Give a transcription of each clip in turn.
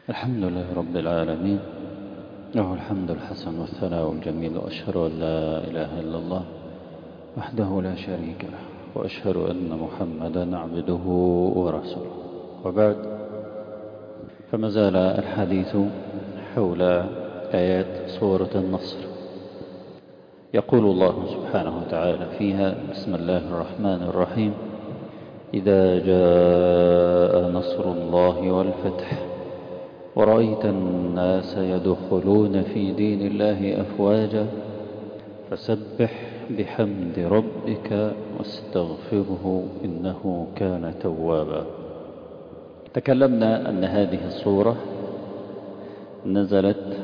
الحمد لله رب العالمين له الحمد الحسن والثناء الجميل وأشهد أن لا إله إلا الله وحده لا شريك له وأشهد أن محمدا عبده ورسوله وبعد فما زال الحديث حول آيات سورة النصر يقول الله سبحانه وتعالى فيها بسم الله الرحمن الرحيم إذا جاء نصر الله والفتح ورأيت الناس يدخلون في دين الله أفواجا فسبح بحمد ربك واستغفره إنه كان توابا تكلمنا أن هذه الصورة نزلت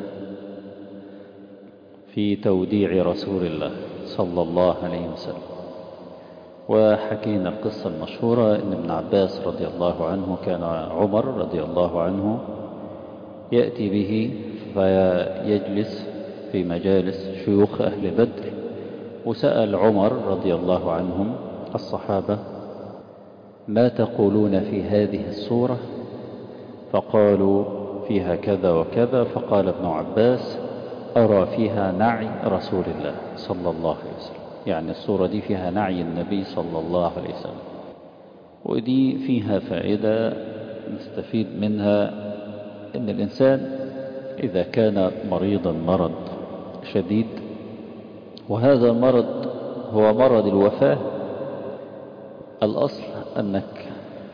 في توديع رسول الله صلى الله عليه وسلم وحكينا القصة المشهورة أن ابن عباس رضي الله عنه كان عمر رضي الله عنه يأتي به فيجلس في مجالس شيوخ أهل بدر وسأل عمر رضي الله عنهم الصحابة ما تقولون في هذه الصورة فقالوا فيها كذا وكذا فقال ابن عباس أرى فيها نعي رسول الله صلى الله عليه وسلم يعني الصورة دي فيها نعي النبي صلى الله عليه وسلم ودي فيها فائدة نستفيد منها أن الإنسان إذا كان مريضا مرض شديد وهذا المرض هو مرض الوفاة الأصل أنك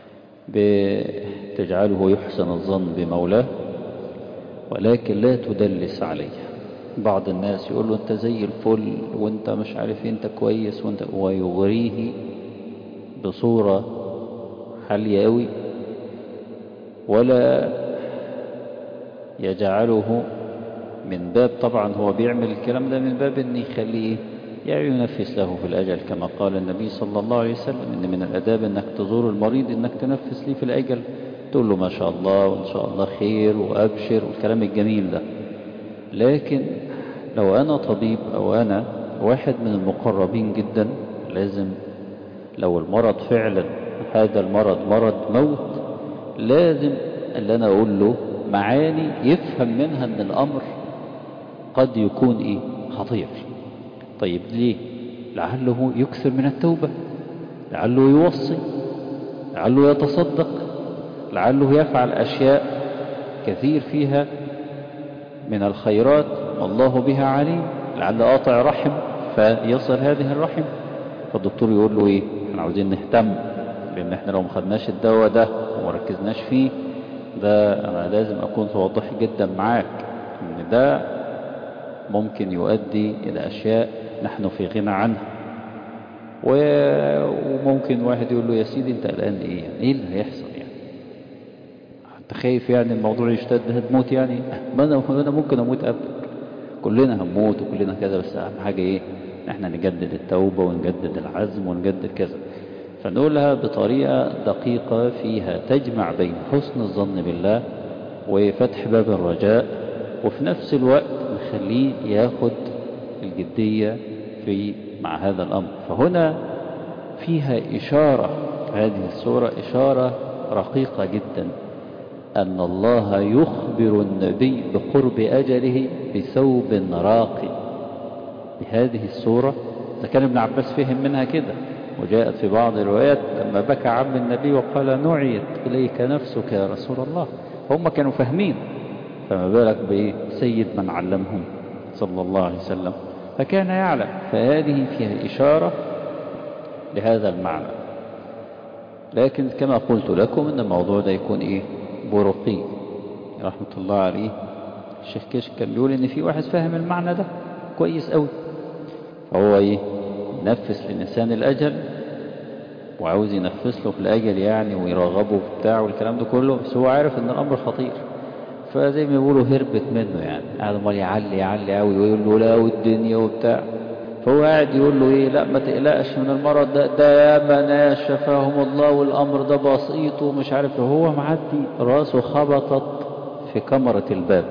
بتجعله يحسن الظن بمولاه ولكن لا تدلس عليه بعض الناس يقول له انت زي الفل وانت مش عارف انت كويس وانت ويغريه بصورة حالية قوي ولا يجعله من باب طبعا هو بيعمل الكلام ده من باب ان يخليه يعني ينفس له في الأجل كما قال النبي صلى الله عليه وسلم إن من الأداب أنك تزور المريض أنك تنفس ليه في الأجل تقول له ما شاء الله وإن شاء الله خير وأبشر والكلام الجميل ده لكن لو أنا طبيب أو أنا واحد من المقربين جدا لازم لو المرض فعلا هذا المرض مرض موت لازم اللي أنا أقول له معاني يفهم منها أن الأمر قد يكون إيه خطير طيب ليه لعله يكثر من التوبة لعله يوصي لعله يتصدق لعله يفعل أشياء كثير فيها من الخيرات والله بها عليم لعل قاطع رحم فيصل هذه الرحم فالدكتور يقول له ايه احنا عاوزين نهتم لان احنا لو ما خدناش الدواء ده وما ركزناش فيه ده انا لازم اكون واضح جدا معاك ان ده ممكن يؤدي الى اشياء نحن في غنى عنها وممكن واحد يقول له يا سيدي انت قلقان ايه يعني ايه اللي هيحصل يعني انت خايف يعني الموضوع يشتد هتموت يعني ما انا انا ممكن اموت قبلك كلنا هنموت وكلنا كذا بس اهم حاجه ايه احنا نجدد التوبه ونجدد العزم ونجدد كذا فنقولها بطريقه دقيقه فيها تجمع بين حسن الظن بالله وفتح باب الرجاء وفي نفس الوقت نخليه ياخد الجدية في مع هذا الأمر فهنا فيها إشارة هذه السورة إشارة رقيقة جدا أن الله يخبر النبي بقرب أجله بثوب راقي بهذه السورة ده كان ابن عباس فهم منها كده وجاءت في بعض الروايات لما بكى عم النبي وقال نعيت إليك نفسك يا رسول الله هم كانوا فاهمين فما بالك بسيد من علمهم صلى الله عليه وسلم فكان يعلم فهذه فيها إشارة لهذا المعنى لكن كما قلت لكم أن الموضوع ده يكون إيه برقي رحمة الله عليه الشيخ كشك كان بيقول إن في واحد فاهم المعنى ده كويس قوي فهو إيه نفس للإنسان الأجل وعاوز ينفس له في الأجل يعني ويرغبه بتاعه والكلام ده كله بس هو عارف إن الأمر خطير فزي ما يقولوا هربت منه يعني قاعد امال يعلي يعلي قوي ويقول له لا والدنيا وبتاع فهو قاعد يقول له ايه لا ما تقلقش من المرض ده ده ياما ناس شفاهم الله والامر ده بسيط ومش عارف هو معدي راسه خبطت في كمرة الباب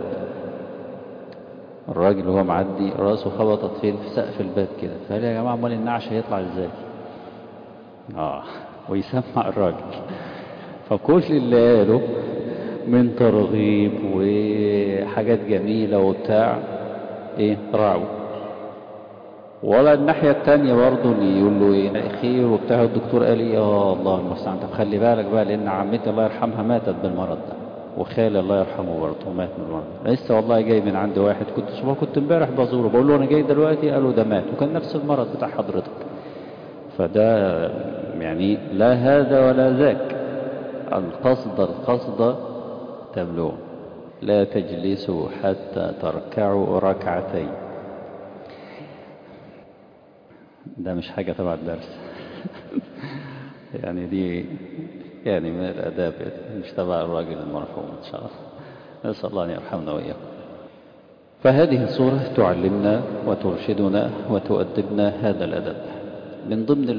الراجل وهو معدي راسه خبطت فين في سقف الباب كده فقال يا جماعه امال النعش هيطلع ازاي اه ويسمع الراجل فكل اللي قاله من ترغيب وحاجات جميلة وبتاع ايه راعوا ولا الناحية التانية برضه اللي يقول له ايه خير وبتاع الدكتور قال ايه اه الله المستعان طب خلي بالك بقى لان عمتي الله يرحمها ماتت بالمرض ده وخالي الله يرحمه برضه مات من المرض لسه والله جاي من عند واحد كنت شوفه كنت امبارح بزوره بقول له انا جاي دلوقتي قالوا ده مات وكان نفس المرض بتاع حضرتك فده يعني لا هذا ولا ذاك القصد القصد تبلغ لا تجلسوا حتى تركعوا ركعتين ده مش حاجة تبع الدرس يعني دي يعني من الأداب مش تبع الراجل المرحوم إن شاء الله نسأل الله أن يرحمنا وإياكم فهذه الصورة تعلمنا وترشدنا وتؤدبنا هذا الأدب من ضمن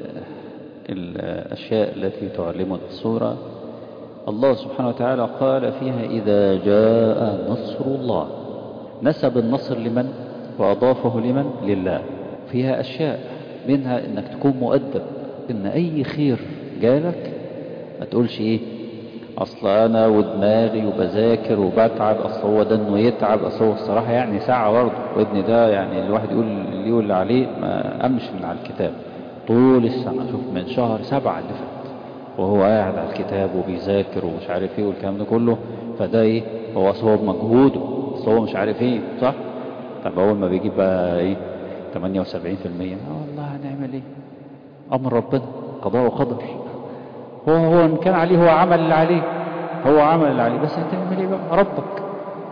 الأشياء التي تعلمنا الصورة الله سبحانه وتعالى قال فيها إذا جاء نصر الله نسب النصر لمن وأضافه لمن لله فيها أشياء منها إنك تكون مؤدب إن أي خير جالك ما تقولش إيه أصل أنا ودماغي وبذاكر وبتعب أصل هو ده إنه يتعب أصل هو الصراحة يعني ساعة برضه وابني ده يعني الواحد يقول اللي يقول اللي عليه ما أمشي من على الكتاب طول السنة شوف من شهر سبعة اللي فات وهو قاعد على الكتاب وبيذاكر ومش عارف ايه والكلام ده كله فده ايه هو اصل هو بمجهوده اصل هو مش عارف ايه صح طب اول ما بيجيب بقى ايه 78% اه والله هنعمل ايه امر ربنا قضاء وقدر هو هو ان كان عليه هو عمل اللي عليه هو عمل اللي عليه بس هتعمل ايه بقى ربك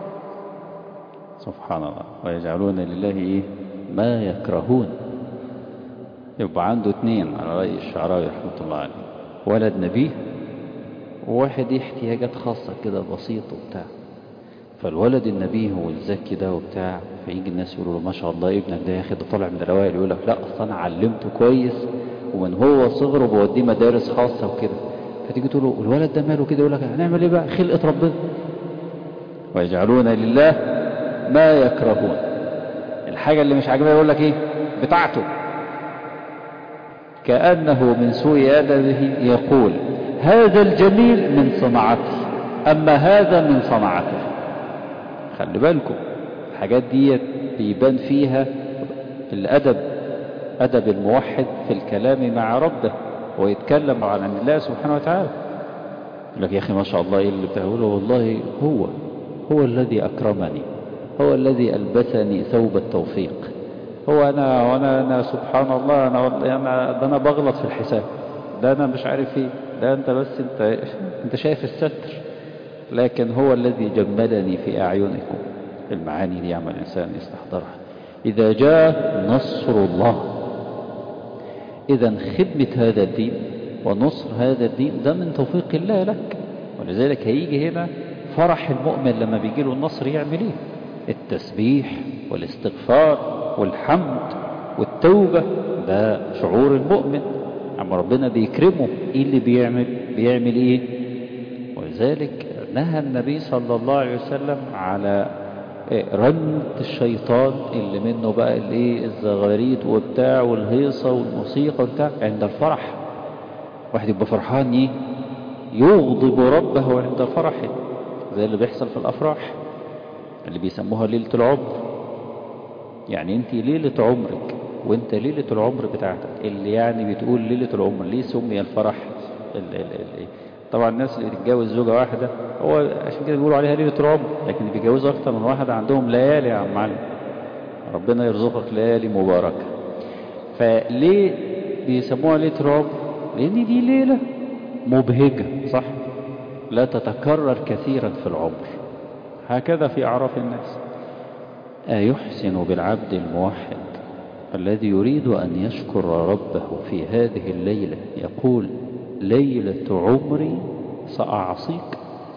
سبحان الله ويجعلون لله ايه ما يكرهون يبقى عنده اثنين على رأي الشعراوي رحمة الله عليه ولد نبيه وواحد ليه احتياجات خاصة كده بسيطة وبتاع فالولد النبيه والزكي ده وبتاع فيجي الناس يقولوا له ما شاء الله ابنك ده يا اخي ده طالع من الاوائل يقول لك لا اصل انا علمته كويس ومن هو صغره بوديه مدارس خاصة وكده فتيجي تقول له الولد ده ماله كده يقول لك هنعمل ايه بقى خلقة ربنا ويجعلون لله ما يكرهون الحاجة اللي مش عاجبها يقول لك ايه بتاعته كأنه من سوء أدبه يقول هذا الجميل من صنعته أما هذا من صنعته خلي بالكم الحاجات دي بيبان فيها الأدب أدب الموحد في الكلام مع ربه ويتكلم عن الله سبحانه وتعالى يقول لك يا أخي ما شاء الله إيه اللي بتقوله والله هو هو الذي أكرمني هو الذي ألبسني ثوب التوفيق هو انا وانا انا سبحان الله انا انا ده انا بغلط في الحساب ده انا مش عارف ايه ده انت بس انت انت شايف الستر لكن هو الذي جملني في اعينكم المعاني دي يعمل الانسان يستحضرها اذا جاء نصر الله اذا خدمة هذا الدين ونصر هذا الدين ده من توفيق الله لك ولذلك هيجي هنا فرح المؤمن لما بيجي له النصر يعمل ايه التسبيح والاستغفار والحمد والتوبة ده شعور المؤمن أما ربنا بيكرمه إيه اللي بيعمل بيعمل إيه ولذلك نهى النبي صلى الله عليه وسلم على رمة الشيطان اللي منه بقى الايه الزغاريت وبتاع والهيصة والموسيقى وبتاع عند الفرح واحد يبقى فرحان ايه يغضب ربه عند فرحه زي اللي بيحصل في الافراح اللي بيسموها ليلة العمر يعني انت ليلة عمرك وانت ليلة العمر بتاعتك اللي يعني بتقول ليلة العمر ليه سمي الفرح ال ال ال طبعا الناس اللي بتتجوز زوجة واحدة هو عشان كده بيقولوا عليها ليلة العمر لكن اللي بيتجوزوا اكتر من واحد عندهم ليالي يا عم معلم ربنا يرزقك ليالي مباركة فليه بيسموها ليلة العمر لان دي ليلة مبهجة صح لا تتكرر كثيرا في العمر هكذا في أعراف الناس أيحسن بالعبد الموحد الذي يريد أن يشكر ربه في هذه الليلة يقول ليلة عمري سأعصيك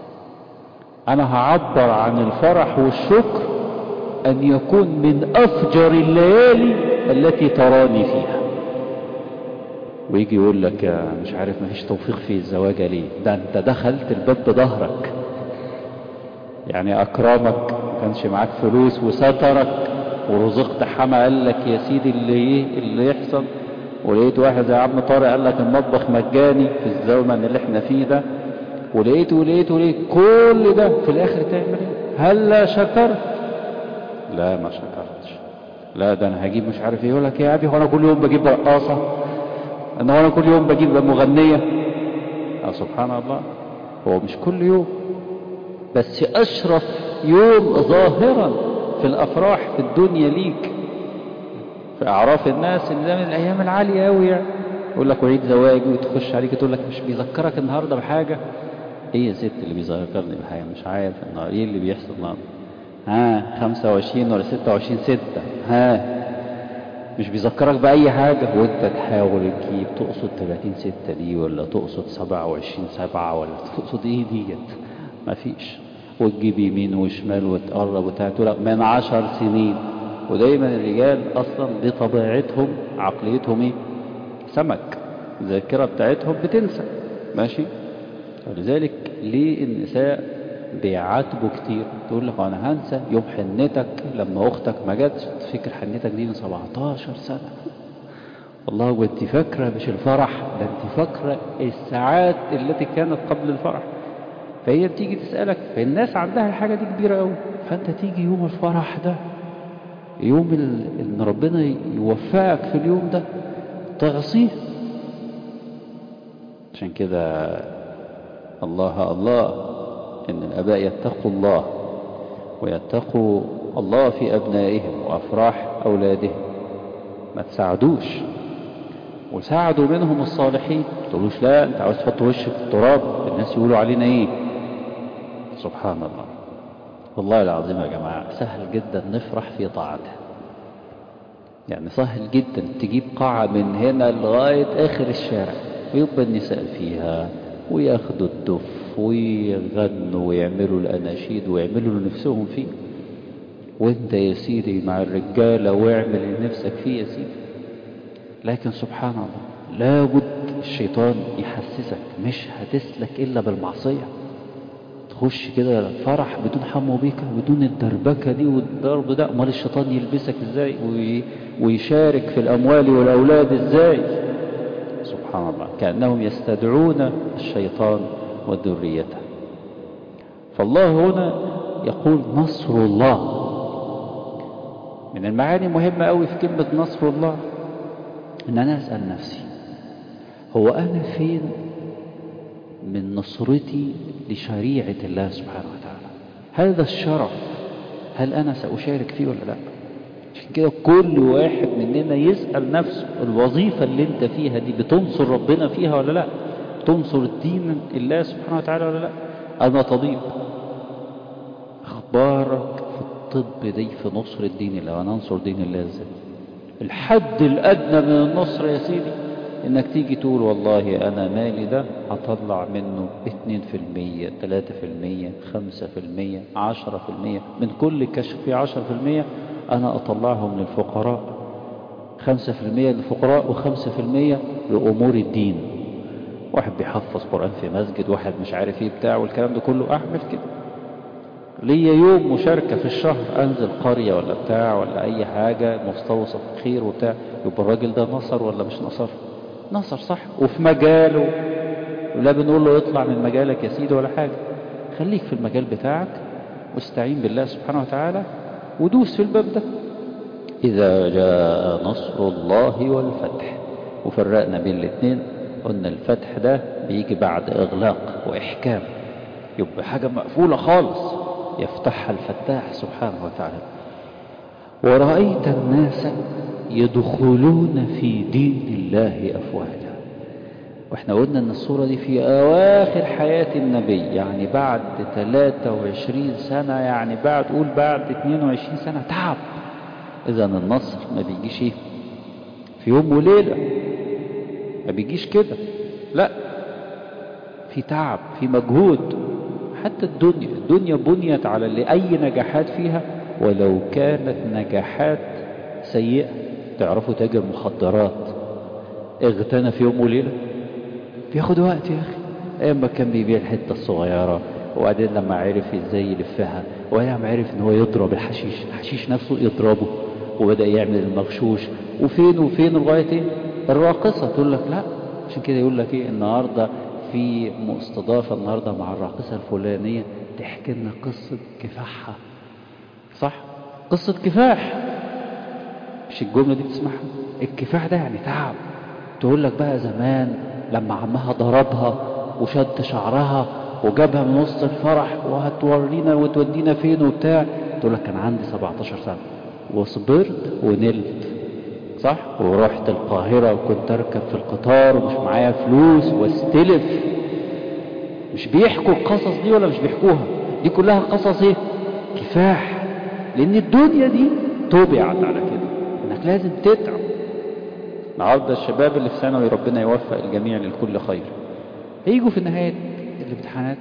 أنا هعبر عن الفرح والشكر أن يكون من أفجر الليالي التي تراني فيها ويجي يقول لك مش عارف ما فيش توفيق في الزواج ليه ده انت دخلت الباب بظهرك يعني أكرمك ما كانش معاك فلوس وسترك ورزقت حما قال لك يا سيدي اللي ايه اللي يحصل ولقيت واحد زي عم طارق قال لك المطبخ مجاني في الزمن اللي احنا فيه ده ولقيت ولقيت ولقيت كل ده في الاخر تعمل ايه هل لا شكرت لا ما شكرتش لا ده انا هجيب مش عارف ايه يقول لك يا ابي هو انا كل يوم بجيب رقاصه انا انا كل يوم بجيب مغنيه اه سبحان الله هو مش كل يوم بس اشرف يوم ظاهرا في الافراح في الدنيا ليك في اعراف الناس ان ده من الايام العاليه قوي يعني يقول لك وعيد زواجي وتخش عليك تقول لك مش بيذكرك النهارده بحاجه ايه يا ست اللي بيذكرني بحاجه مش عارف النهارده ايه اللي بيحصل النهارده ها 25 ولا 26 6 ها مش بيذكرك بأي حاجة وانت تحاول تجيب تقصد 30 6 دي ولا تقصد 27 7 ولا تقصد ايه ديت مفيش وتجيب يمين وشمال وتقرب وتقول من 10 سنين ودايما الرجال اصلا دي طبيعتهم عقليتهم ايه سمك الذاكرة بتاعتهم بتنسى ماشي ولذلك ليه النساء بيعاتبوا كتير تقول لك انا هنسى يوم حنتك لما اختك ما جاتش تفكر حنتك دي من 17 سنه والله وانت فاكره مش الفرح ده انت فاكره الساعات التي كانت قبل الفرح فهي بتيجي تسالك فالناس عندها الحاجه دي كبيره قوي فانت تيجي يوم الفرح ده يوم ال- ان ربنا يوفقك في اليوم ده تعصيه عشان كده الله الله ان الاباء يتقوا الله ويتقوا الله في ابنائهم وافراح اولادهم ما تساعدوش وساعدوا منهم الصالحين ما تقولوش لا انت عاوز تحط وشك في التراب الناس يقولوا علينا ايه سبحان الله والله العظيم يا جماعة سهل جدا نفرح في طاعته يعني سهل جدا تجيب قاعة من هنا لغاية آخر الشارع ويبقى النساء فيها وياخدوا الدف ويغنوا ويعملوا الأناشيد ويعملوا لنفسهم فيه وانت يا سيدي مع الرجالة واعمل اللي نفسك فيه يا سيدي لكن سبحان الله لابد الشيطان يحسسك مش هتسلك إلا بالمعصية تخش كده فرح بدون حمو بيك بدون الدربكة دي والضرب ده امال الشيطان يلبسك ازاي وي- ويشارك في الأموال والأولاد ازاي سبحان الله كأنهم يستدعون الشيطان وذريته فالله هنا يقول نصر الله من المعاني مهمة قوي في كلمة نصر الله ان انا اسأل نفسي هو انا فين من نصرتي لشريعة الله سبحانه وتعالى هذا الشرف هل انا سأشارك فيه ولا لا عشان كده كل واحد مننا يسأل نفسه الوظيفة اللي انت فيها دي بتنصر ربنا فيها ولا لا تنصر الدين الله سبحانه وتعالى ولا لا انا طبيب اخبارك في الطب دي في نصر الدين الله وانا انصر دين الله ازاي الحد الادنى من النصر يا سيدي انك تيجي تقول والله انا مالي ده هطلع منه 2% 3% 5% 10% من كل كشف فيه 10% انا اطلعهم للفقراء 5% للفقراء و5% لامور الدين واحد بيحفظ قرآن في مسجد واحد مش عارف ايه بتاع والكلام ده كله اعمل كده ليا يوم مشاركة في الشهر انزل قرية ولا بتاع ولا اي حاجة مستوصف خير وبتاع يبقى الراجل ده نصر ولا مش نصر نصر صح وفي مجاله ولا بنقول له اطلع من مجالك يا سيدي ولا حاجة خليك في المجال بتاعك واستعين بالله سبحانه وتعالى ودوس في الباب ده إذا جاء نصر الله والفتح وفرقنا بين الاثنين قلنا الفتح ده بيجي بعد إغلاق وإحكام يبقى حاجة مقفولة خالص يفتحها الفتاح سبحانه وتعالى ورأيت الناس يدخلون في دين الله أفواجا واحنا قلنا ان الصورة دي في اواخر حياة النبي يعني بعد 23 سنة يعني بعد قول بعد 22 سنة تعب اذا النصر ما بيجيش ايه في يوم وليلة ما بيجيش كده لا في تعب في مجهود حتى الدنيا الدنيا بنيت على اللي اي نجاحات فيها ولو كانت نجاحات سيئة تعرفوا تاجر مخدرات اغتنى في يوم وليلة بياخد وقت يا اخي ايام ما كان بيبيع الحته الصغيره وبعدين لما عرف ازاي يلفها ولما عرف ان هو يضرب الحشيش الحشيش نفسه يضربه وبدا يعمل المغشوش وفين وفين لغايه ايه الراقصه تقول لك لا عشان كده يقول لك ايه النهارده في مستضافة النهاردة مع الراقصة الفلانية تحكي لنا قصة كفاحها صح قصة كفاح مش الجملة دي بتسمعها الكفاح ده يعني تعب تقول لك بقى زمان لما عمها ضربها وشد شعرها وجابها من وسط الفرح وهتورينا وتودينا فين وبتاع تقول لك كان عندي 17 سنة وصبرت ونلت صح ورحت القاهرة وكنت اركب في القطار ومش معايا فلوس واستلف مش بيحكوا القصص دي ولا مش بيحكوها دي كلها قصص ايه كفاح لان الدنيا دي طبعت على كده انك لازم تتعب النهارده الشباب اللي في ثانوي ربنا يوفق الجميع للكل خير هيجوا في نهاية الامتحانات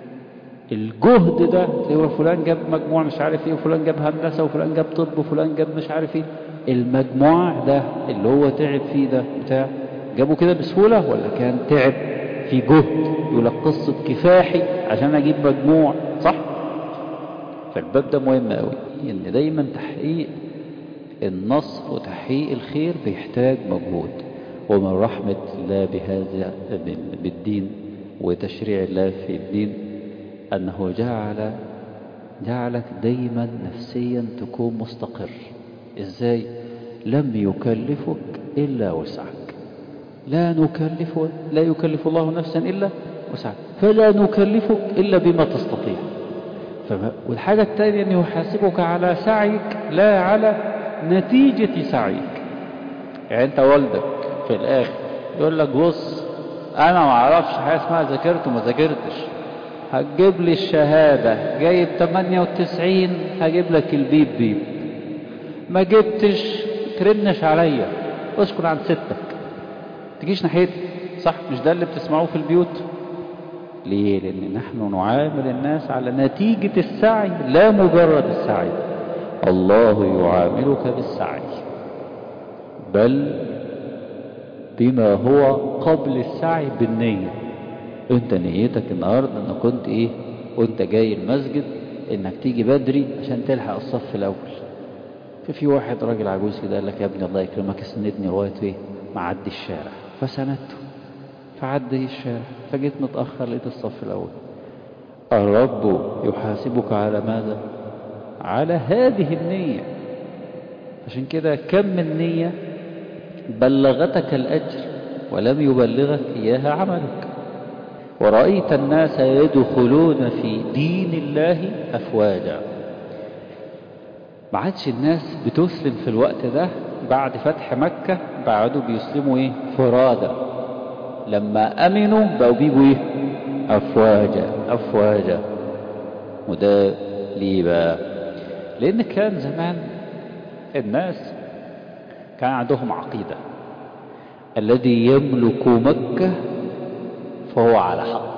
الجهد ده تلاقيه فلان جاب مجموع مش عارف ايه وفلان جاب هندسة وفلان جاب طب وفلان جاب مش عارف ايه المجموع ده اللي هو تعب فيه ده بتاع جابه كده بسهولة ولا كان تعب في جهد يقول لك قصة كفاحي عشان اجيب مجموع صح فالباب ده مهم قوي ان دايما تحقيق النصر وتحقيق الخير بيحتاج مجهود ومن رحمة الله بهذا بالدين وتشريع الله في الدين أنه جعل جعلك دايما نفسيا تكون مستقر إزاي لم يكلفك إلا وسعك لا نكلف لا يكلف الله نفسا إلا وسعك فلا نكلفك إلا بما تستطيع فما والحاجة الثانية أنه يحاسبك على سعيك لا على نتيجة سعيك يعني أنت والدك في الآخر يقول لك بص أنا ما أعرفش حاجة اسمها ذاكرت وما ذاكرتش هتجيب لي الشهادة جايب 98 هجيب لك البيب بيب ما جبتش ترنش عليا اسكن عند ستك تجيش ناحيتي صح مش ده اللي بتسمعوه في البيوت ليه لان نحن نعامل الناس على نتيجة السعي لا مجرد السعي الله يعاملك بالسعي بل بما هو قبل السعي بالنية انت نيتك النهاردة انك كنت ايه وانت جاي المسجد انك تيجي بدري عشان تلحق الصف الاول ففي واحد راجل عجوز كده قال لك يا ابني الله يكرمك اسندني لغايه ايه معدي الشارع فسندته فعدي الشارع فجيت متاخر لقيت الصف الاول الرب يحاسبك على ماذا على هذه النيه عشان كده كم من نيه بلغتك الاجر ولم يبلغك اياها عملك ورأيت الناس يدخلون في دين الله أفواجا ما عادش الناس بتسلم في الوقت ده بعد فتح مكة بعدوا بيسلموا ايه فرادى لما امنوا بقوا بيجوا ايه افواجا افواجا وده ليه بقى لان كان زمان الناس كان عندهم عقيدة الذي يملك مكة فهو على حق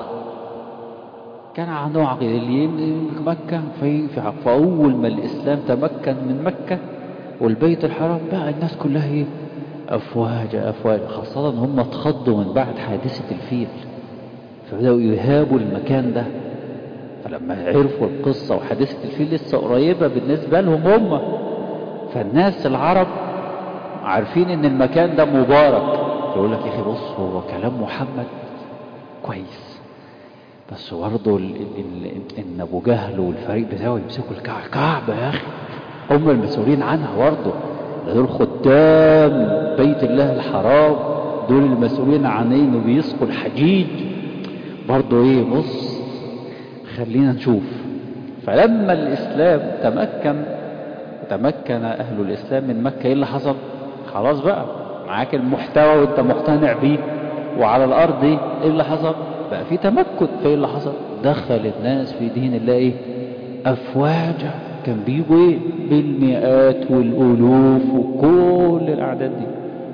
كان عندهم عقيدة اللي يملك مكة في في حق فأول ما الإسلام تمكن من مكة والبيت الحرام بقى الناس كلها ايه أفواج أفواج خاصة هم اتخضوا من بعد حادثة الفيل فبدأوا يهابوا المكان ده فلما عرفوا القصة وحادثة الفيل لسه قريبة بالنسبة لهم هم فالناس العرب عارفين ان المكان ده مبارك يقول لك يا اخي بص هو كلام محمد كويس بس برضه ان ابو جهل والفريق بتاعه يمسكوا الكعبه الكعبه يا اخي هم المسؤولين عنها برضه دول خدام بيت الله الحرام دول المسؤولين عن انه بيسقوا الحجيج برضه ايه بص خلينا نشوف فلما الاسلام تمكن تمكن اهل الاسلام من مكه ايه اللي حصل خلاص بقى معاك المحتوى وانت مقتنع بيه وعلى الارض ايه اللي حصل بقى في تمكن فايه اللي حصل دخل الناس في دين الله ايه افواجا كان بيجوا ايه بالمئات والالوف وكل الاعداد دي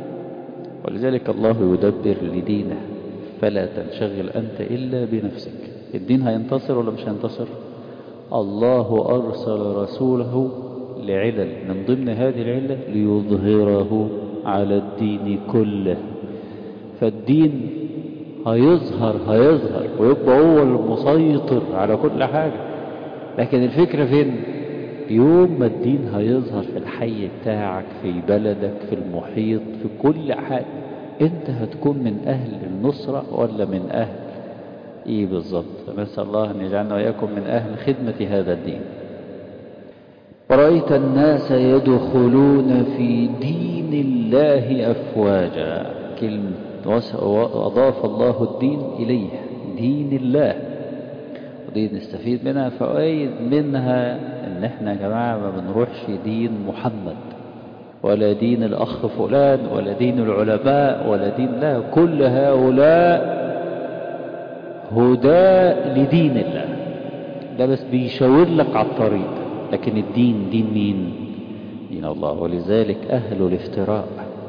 ولذلك الله يدبر لدينه فلا تنشغل انت الا بنفسك الدين هينتصر ولا مش هينتصر الله ارسل رسوله لعلل من ضمن هذه العله ليظهره على الدين كله فالدين هيظهر هيظهر ويبقى هو المسيطر على كل حاجة لكن الفكرة فين يوم ما الدين هيظهر في الحي بتاعك في بلدك في المحيط في كل حاجة انت هتكون من اهل النصرة ولا من اهل ايه بالظبط نسأل الله ان يجعلنا واياكم من اهل خدمة هذا الدين ورأيت الناس يدخلون في دين الله أفواجا كلمة وأضاف الله الدين إليه دين الله ودي نستفيد منها فوائد منها ان احنا يا جماعة ما بنروحش دين محمد ولا دين الأخ فلان ولا دين العلماء ولا دين لا كل هؤلاء هدى لدين الله ده بس بيشاور لك على الطريق لكن الدين دين مين دين الله ولذلك أهل الافتراء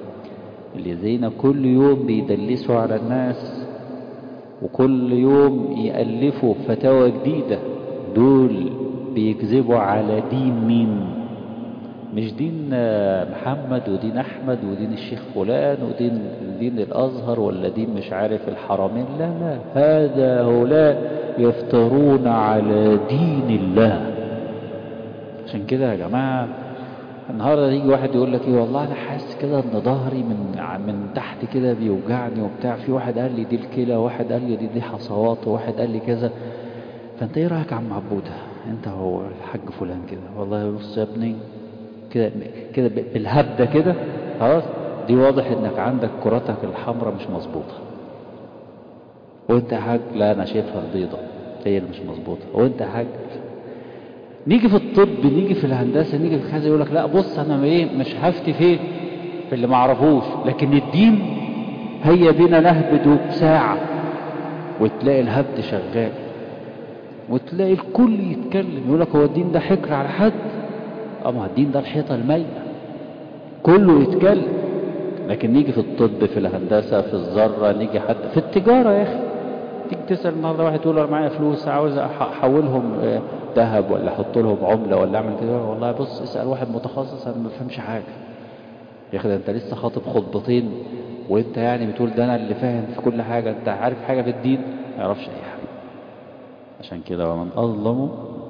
الذين كل يوم بيدلسوا على الناس وكل يوم يألفوا فتاوى جديدة دول بيكذبوا على دين مين مش دين محمد ودين أحمد ودين الشيخ فلان ودين دين الأزهر ولا دين مش عارف الحرمين لا لا هذا هؤلاء يفترون على دين الله عشان كده يا جماعة النهاردة يجي واحد يقول لك ايه والله انا حاسس كده ان ظهري من من تحت كده بيوجعني وبتاع في واحد قال لي دي الكلى واحد قال لي دي دي حصوات وواحد قال لي كذا فانت ايه رايك يا عم عبوده انت هو الحاج فلان كده والله بص يا ابني كده كده بالهبده كده خلاص دي واضح انك عندك كرتك الحمراء مش مظبوطه وانت يا حاج لا انا شايفها البيضه هي اللي مش مظبوطه وانت يا حاج نيجي في الطب نيجي في الهندسه نيجي في كذا يقول لك لا بص انا ايه مش هفتي فين في اللي ما اعرفوش لكن الدين هيا بينا نهبد ساعه وتلاقي الهبد شغال وتلاقي الكل يتكلم يقول لك هو الدين ده حكر على حد اما الدين ده الحيطه المايله كله يتكلم لكن نيجي في الطب في الهندسه في الذره نيجي حتى في التجاره يا اخي تيجي تسال النهارده واحد تقول له انا معايا فلوس عاوز احولهم ذهب ولا احط لهم عمله ولا اعمل كده والله بص اسال واحد متخصص انا ما بفهمش حاجه يا اخي ده انت لسه خاطب خطبتين وانت يعني بتقول ده انا اللي فاهم في كل حاجه انت عارف حاجه في الدين ما يعرفش اي حاجه عشان كده ومن اظلم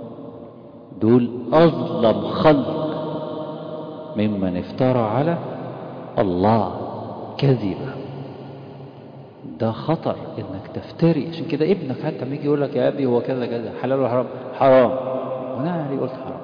دول اظلم خلق ممن افترى على الله كذبا ده خطر انك تفتري عشان كده ابنك حتى لما يجي يقول لك يا ابي هو كذا كذا حلال ولا حرام حرام وانا يعني قلت حرام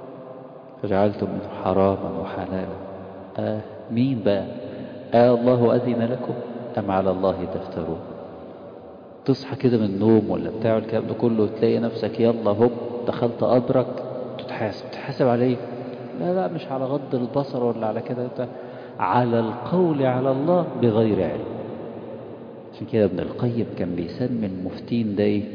فجعلتم حراما وحلالا آه مين بقى آه الله أذن لكم أم على الله تفترون تصحى كده من النوم ولا بتاع الكلام ده كله تلاقي نفسك يلا هوب دخلت قبرك تتحاسب تتحاسب على ايه لا لا مش على غض البصر ولا على كده على القول على الله بغير علم عشان كده ابن القيم كان بيسمي المفتين ده ايه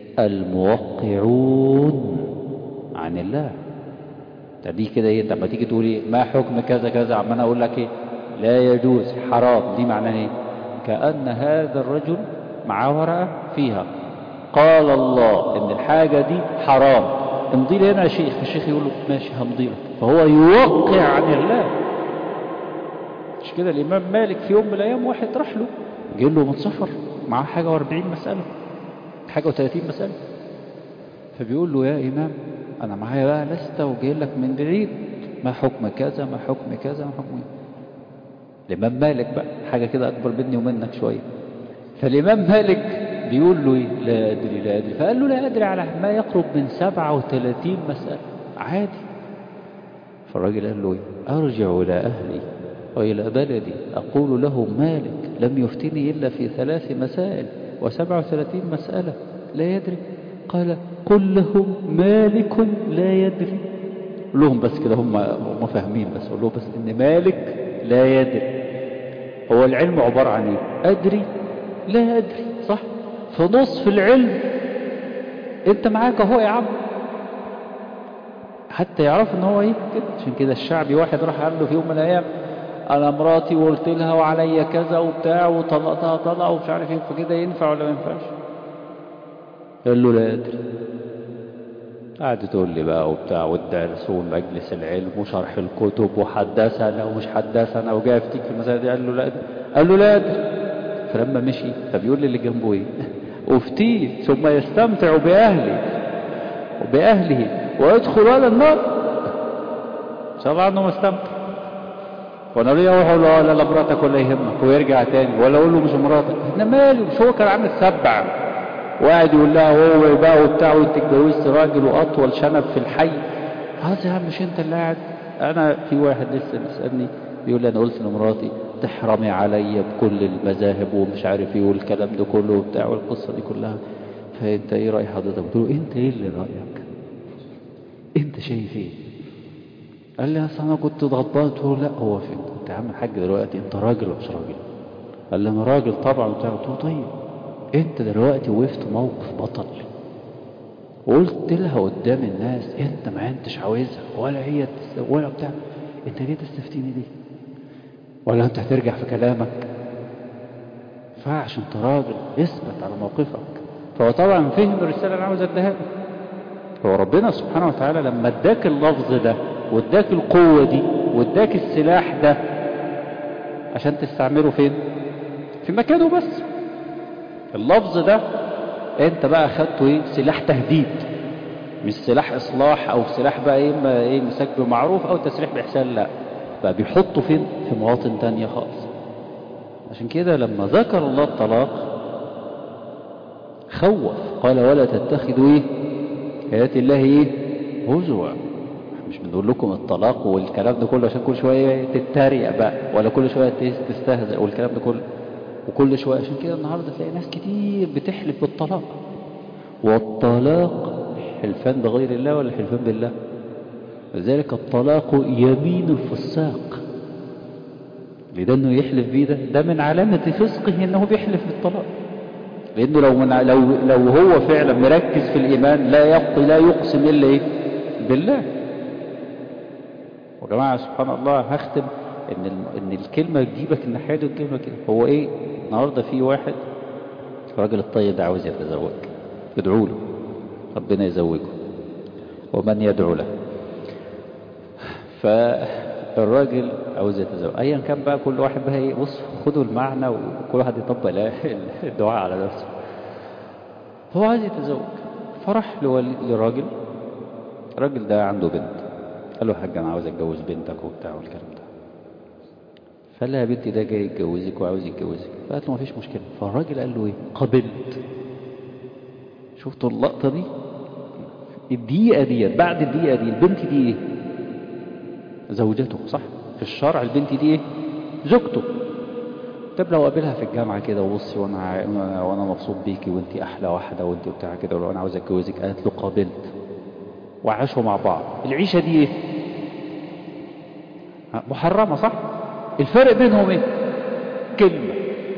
الموقعون عن الله ده دي كده ايه لما تيجي تقول ايه ما حكم كذا كذا عمال اقول لك ايه لا يجوز حرام دي معناها ايه كأن هذا الرجل معاه ورقة فيها قال الله ان الحاجة دي حرام امضي لي هنا يا شيخ الشيخ يقول له ماشي همضي لك فهو يوقع عن الله مش كده الامام مالك في يوم من الايام واحد راح له جاي له من سفر معاه حاجة واربعين مسألة حاجة وثلاثين مسألة فبيقول له يا إمام أنا معايا بقى لستة وجاي لك من بعيد ما حكم كذا ما حكم كذا ما حكم الإمام مالك بقى حاجة كده أكبر مني ومنك شوية فالإمام مالك بيقول له إيه لا أدري لا أدري فقال له لا أدري على ما يقرب من سبعة وثلاثين مسألة عادي فالراجل قال له إيه أرجع إلى أهلي وإلى بلدي أقول له مالك لم يفتني إلا في ثلاث مسائل وسبع وثلاثين مسألة لا يدري قال قل لهم مالك لا يدري لهم بس كده هم هم فاهمين بس قول لهم بس إن مالك لا يدري هو العلم عبارة عن إيه أدري لا أدري صح فنصف العلم أنت معاك أهو يا عم حتى يعرف ان هو ايه كده عشان كده الشعبي واحد راح قال له في يوم من الايام انا مراتي وقلت لها وعليا كذا وبتاع وطلقتها طلقه ومش عارف ايه فكده ينفع ولا ما ينفعش قال له لا ادري قعدت تقول لي بقى وبتاع والدرس ومجلس العلم وشرح الكتب وحدثنا ومش حدثنا وجاي يفتيك في المسائل دي قال له لا ادري قال له لا ادري فلما مشي فبيقول لي اللي جنبه ايه افتيه ثم يستمتع باهله وباهله ويدخل هذا النار ان شاء الله انه مستمتع وانا ليه اروح اقول له لا لا مراتك ولا يهمك ويرجع تاني ولا اقول له مش مراتك انا مالي مش هو كان عامل سبع وقاعد يقول لها هو بقى وبتاع وانت اتجوزت راجل واطول شنب في الحي خلاص يا عم مش انت اللي قاعد انا في واحد لسه بيسالني بيقول لي انا قلت لمراتي تحرمي عليا بكل المذاهب ومش عارف ايه والكلام ده كله وبتاع والقصه دي كلها فانت ايه راي حضرتك قلت له انت ايه اللي رايك انت شايف ايه قال لي اصل انا كنت غضبان قلت له لا هو فين انت يا عم الحاج دلوقتي انت راجل ولا مش راجل قال لي انا راجل طبعا وبتاع قلت له طيب انت دلوقتي وقفت موقف بطل وقلت لها قدام الناس انت ما انتش عاوزها ولا هي تس... ولا بتاع انت ليه تستفتيني دي ولا انت هترجع في كلامك فعش انت راجل اثبت على موقفك فهو طبعا فهم الرساله اللي عاوز اديها له هو ربنا سبحانه وتعالى لما اداك اللفظ ده واداك القوه دي واداك السلاح ده عشان تستعمله فين في مكانه بس اللفظ ده انت بقى اخدته ايه سلاح تهديد مش سلاح اصلاح او سلاح بقى ايه اما ايه مساك بمعروف او تسريح باحسان لا بقى بيحطه فين في مواطن تانية خالص عشان كده لما ذكر الله الطلاق خوف قال ولا تتخذوا ايه آيات الله ايه هزوا مش بنقول لكم الطلاق والكلام ده كله عشان كل شوية تتريق بقى ولا كل شوية تستهزأ والكلام ده كله وكل شوية عشان كده النهاردة تلاقي ناس كتير بتحلف بالطلاق والطلاق حلفان بغير الله ولا حلفان بالله لذلك الطلاق يمين الفساق لده انه يحلف بيه ده ده من علامة فسقه انه بيحلف بالطلاق لانه لو من لو لو هو فعلا مركز في الايمان لا يق لا يقسم الا ايه بالله وجماعه سبحان الله هختم ان ان الكلمه تجيبك الناحيه دي والكلمه كده هو ايه النهارده في واحد الراجل الطيب ده عاوز يتزوج ادعوا له ربنا يزوجه ومن يدعو له فالراجل عاوز يتزوج ايا كان بقى كل واحد بقى ايه بص خدوا المعنى وكل واحد يطبق الدعاء على نفسه هو عايز يتزوج فرح لراجل الراجل ده عنده بنت قال له يا حاج انا عاوز اتجوز بنتك وبتاع والكلام ده فقال لها يا بنتي ده جاي يتجوزك وعاوز يتجوزك فقالت له مفيش مشكله فالراجل قال له ايه قبلت شفتوا اللقطه دي الدقيقه دي بعد الدقيقه دي البنت دي ايه زوجته صح في الشرع البنت دي ايه زوجته طب لو قابلها في الجامعه كده وبصي وانا وانا مبسوط بيكي وانت احلى واحده وانت بتاع كده ولو انا عاوز اتجوزك قالت له قابلت وعاشوا مع بعض العيشه دي ايه محرمه صح الفرق بينهم ايه كلمه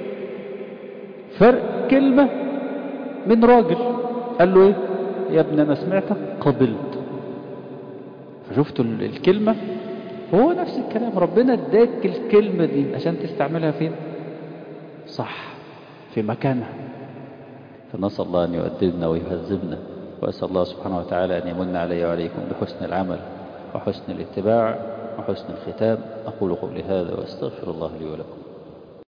فرق كلمه من راجل قال له ايه يا ابني انا سمعتك قبلت فشفتوا الكلمه هو نفس الكلام ربنا اداك الكلمة دي عشان تستعملها فين صح في مكانها فنسأل الله أن يؤدبنا ويهذبنا وأسأل الله سبحانه وتعالى أن يمن علي وعليكم بحسن العمل وحسن الاتباع وحسن الختام أقول قولي هذا وأستغفر الله لي ولكم